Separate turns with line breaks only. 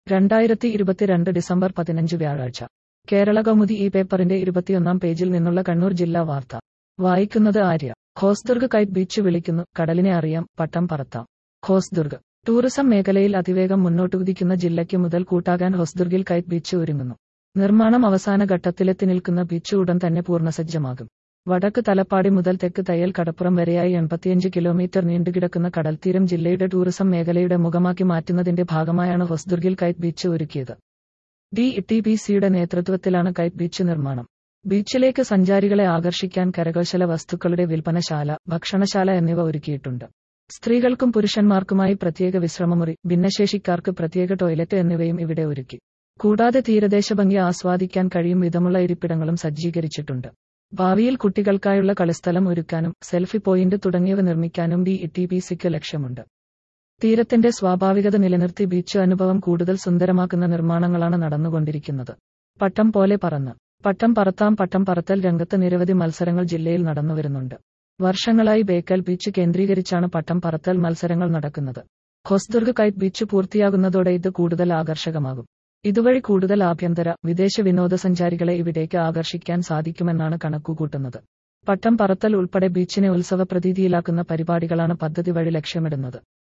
രണ്ടായിരത്തി ഇരുപത്തിരണ്ട് ഡിസംബർ പതിനഞ്ച് വ്യാഴാഴ്ച കേരള കൗമുദി ഈ പേപ്പറിന്റെ ഇരുപത്തിയൊന്നാം പേജിൽ നിന്നുള്ള കണ്ണൂർ ജില്ലാ വാർത്ത വായിക്കുന്നത് ആര്യ ഹോസ്ദുർഗ് കൈറ്റ് ബീച്ച് വിളിക്കുന്നു കടലിനെ അറിയാം പട്ടം പറത്താം ഹോസ്ദുർഗ് ടൂറിസം മേഖലയിൽ അതിവേഗം മുന്നോട്ട് കുതിക്കുന്ന ജില്ലയ്ക്ക് മുതൽ കൂട്ടാകാൻ ഹൊസ്ദുർഗിൽ കൈറ്റ് ബീച്ച് ഒരുങ്ങുന്നു നിർമ്മാണം അവസാന ഘട്ടത്തിലെത്തി നിൽക്കുന്ന ബീച്ച് ഉടൻ തന്നെ പൂർണ്ണസജ്ജമാകും വടക്ക് തലപ്പാടി മുതൽ തെക്ക് തയ്യൽ കടപ്പുറം വരെയായി എൺപത്തിയഞ്ച് കിലോമീറ്റർ നീണ്ടുകിടക്കുന്ന കടൽത്തീരം ജില്ലയുടെ ടൂറിസം മേഖലയുടെ മുഖമാക്കി മാറ്റുന്നതിന്റെ ഭാഗമായാണ് ഹൊസ്ദുർഗിൽ കൈറ്റ് ബീച്ച് ഒരുക്കിയത് ഡി ടി പി സിയുടെ നേതൃത്വത്തിലാണ് കൈറ്റ് ബീച്ച് നിർമ്മാണം ബീച്ചിലേക്ക് സഞ്ചാരികളെ ആകർഷിക്കാൻ കരകൗശല വസ്തുക്കളുടെ വിൽപ്പനശാല ഭക്ഷണശാല എന്നിവ ഒരുക്കിയിട്ടുണ്ട് സ്ത്രീകൾക്കും പുരുഷന്മാർക്കുമായി പ്രത്യേക വിശ്രമമുറി ഭിന്നശേഷിക്കാർക്ക് പ്രത്യേക ടോയ്ലറ്റ് എന്നിവയും ഇവിടെ ഒരുക്കി കൂടാതെ തീരദേശ ഭംഗി ആസ്വാദിക്കാൻ കഴിയും വിധമുള്ള ഇരിപ്പിടങ്ങളും സജ്ജീകരിച്ചിട്ടുണ്ട് ഭാവിയിൽ കുട്ടികൾക്കായുള്ള കളിസ്ഥലം ഒരുക്കാനും സെൽഫി പോയിന്റ് തുടങ്ങിയവ നിർമ്മിക്കാനും ഡി ടി പി സിക്ക് ലക്ഷ്യമുണ്ട് തീരത്തിന്റെ സ്വാഭാവികത നിലനിർത്തി ബീച്ച് അനുഭവം കൂടുതൽ സുന്ദരമാക്കുന്ന നിർമ്മാണങ്ങളാണ് നടന്നുകൊണ്ടിരിക്കുന്നത് പട്ടം പോലെ പറന്ന് പട്ടം പറത്താം പട്ടം പറത്തൽ രംഗത്ത് നിരവധി മത്സരങ്ങൾ ജില്ലയിൽ നടന്നുവരുന്നുണ്ട് വർഷങ്ങളായി ബേക്കൽ ബീച്ച് കേന്ദ്രീകരിച്ചാണ് പട്ടം പറത്തൽ മത്സരങ്ങൾ നടക്കുന്നത് ഹൊസ്ദുർഗ് കൈറ്റ് ബീച്ച് പൂർത്തിയാകുന്നതോടെ ഇത് കൂടുതൽ ആകർഷകമാകും ഇതുവഴി കൂടുതൽ ആഭ്യന്തര വിദേശ വിനോദസഞ്ചാരികളെ ഇവിടേക്ക് ആകർഷിക്കാൻ സാധിക്കുമെന്നാണ് കണക്കുകൂട്ടുന്നത് പട്ടം പറത്തൽ ഉൾപ്പെടെ ബീച്ചിനെ ഉത്സവ പ്രതീതിയിലാക്കുന്ന പരിപാടികളാണ് പദ്ധതി വഴി ലക്ഷ്യമിടുന്നത്